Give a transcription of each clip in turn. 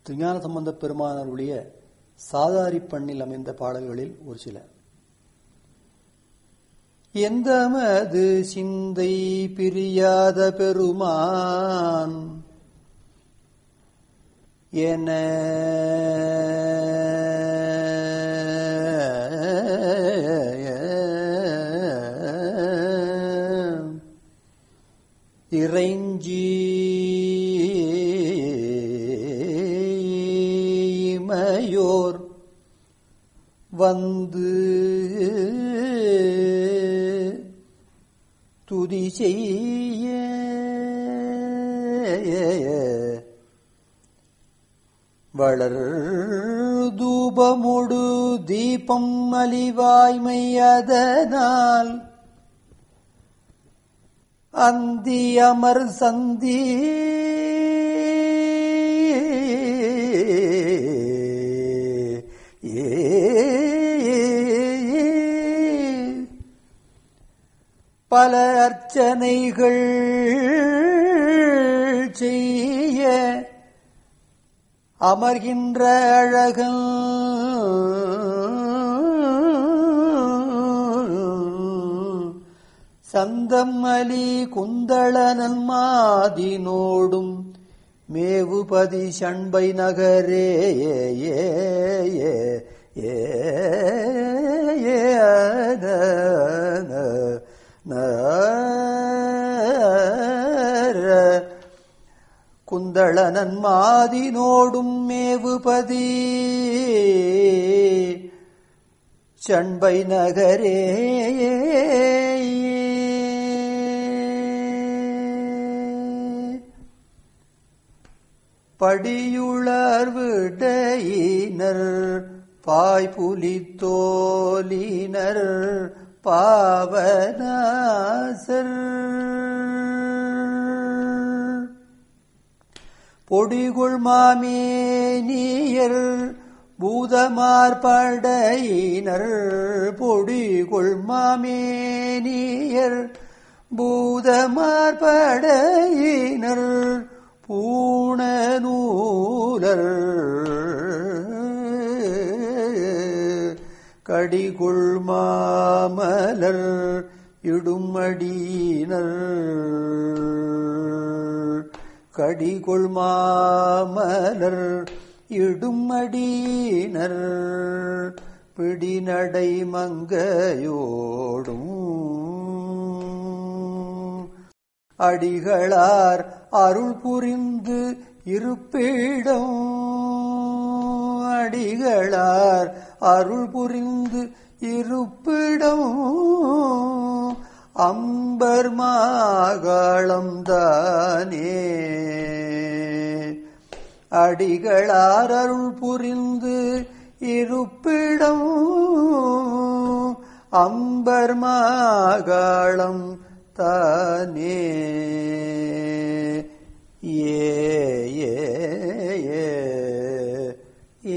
திருஞான சம்பந்த பெருமானருடைய சாதாரி பண்ணில் அமைந்த பாடல்களில் ஒரு சில எந்தமது சிந்தை பிரியாத பெருமான் என இறைஞ்சி இமையோர் வந்து துதி செய்ய வளர் தூபமுடு தீபம் அலிவாய்மை அதனால் அந்தி அமர் சந்தி பல அர்ச்சனைகள் செய்ய அமர்கின்ற அழகன் சந்தம்மலி குந்தளனன் மாதினோடும் மேவுபதி சண்பை நகரே ஏ ஏ ஏ ஏ ஏ ந, ந, ந, ர. குந்தளனன் மாதினோடும் மேவுபதி சண்பை நகரே படியுளர்விடையினர் பாய்புலித்தோலினர் பாவனாசர் பொடிகுள் மாமேனியர் பூதமார் படையினர் பொடிகுள் மாமேனியர் பூதமார் படையினர் பூணநூலர் கடிகுள் மாமலர் இடுமடியினர் கடிகொள் மாமலர் இடுமடியினர் பிடிநடை மங்கையோடும் அடிகளார் அருள் புரிந்து இருப்பிடம் அடிகளார் அருள் புரிந்து இருப்பிடம் அம்பர் மாகாளம் தானே அடிகளார் அருள் புரிந்து இருப்பிடம் அம்பர் மாகாளம் தானே ஏ ஏ ஏ ஏ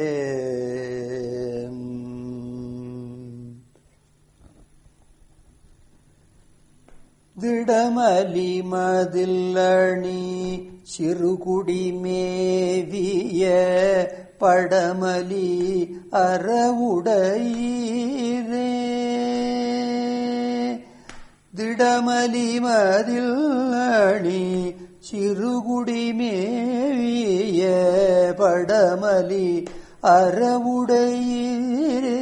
திடமலி மதில்லணி சிறுகுடி மேவிய படமலி அறவுடையீரே திடமலி மதில்லணி சிறுகுடி மேவிய படமலி அறவுடையீரே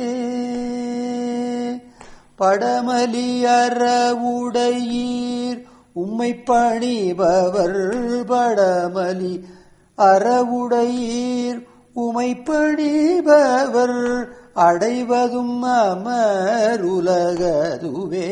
படமலி அறவுடையீர் உம்மை பணிபவர் படமலி அறவுடையீர் உமை பணிபவர் அடைவதும் அமருலகதுவே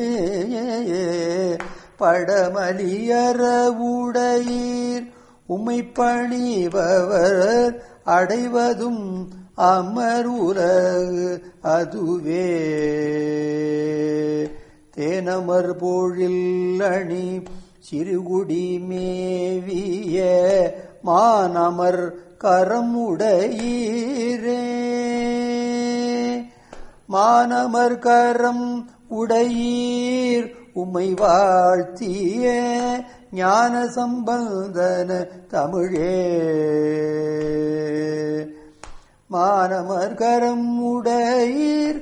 படமலி அறவுடையீர் உம்மை பணிபவர் அடைவதும் அமருலகு அதுவே தேனமர் பொழில் அணி சிறுகுடி மேவிய மானமர் கரமுடையீரே மானமர் கரம் உடையீர் உம்மை வாழ்த்திய ஞான சம்பந்தன தமிழே மானமர்கரம் உடையீர்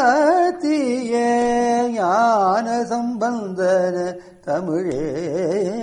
உமைவாத்திய ஞான சம்பந்தன தமிழே